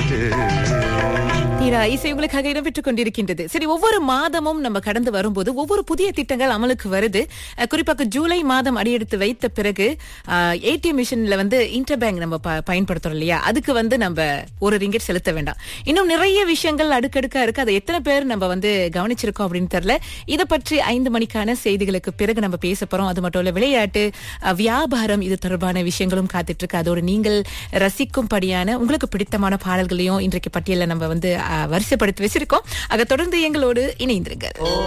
விட்டு தீரா இசை உங்களுக்காக இடம்பெற்றுக் கொண்டிருக்கின்றது சரி ஒவ்வொரு மாதமும் நம்ம கடந்து வரும்போது ஒவ்வொரு புதிய திட்டங்கள் அமலுக்கு வருது அஹ், குறிப்பாக ஜூலை மாதம் அடியெடுத்து வைத்த பிறகு ஏடிஎம் மிஷின்ல வந்து இன்டர் பேங்க் நம்ம ப- பயன்படுத்துறோம் இல்லையா அதுக்கு வந்து நம்ம ஒரு ரிங்கெட் செலுத்த வேண்டாம் இன்னும் நிறைய விஷயங்கள் அடுக்கடுக்கா இருக்கு அதை எத்தனை பேர் நம்ம வந்து கவனிச்சிருக்கோம் அப்படின்னு தெரியல இதை பற்றி ஐந்து மணிக்கான செய்திகளுக்கு பிறகு நம்ம பேச போறோம் அது மட்டும் இல்ல விளையாட்டு அஹ், வியாபாரம் இது தொடர்பான விஷயங்களும் காத்துட்டு இருக்கு அதோடு நீங்கள் ரசிக்கும்படியான உங்களுக்கு பிடித்தமான பாடல்களையும் இன்றைக்கு பட்டியலில் நம்ம வந்து அஹ், வரிசைப்படுத்தி வச்சிருக்கோம் அதை தொடர்ந்து எங்களோடு இணைந்திருங்க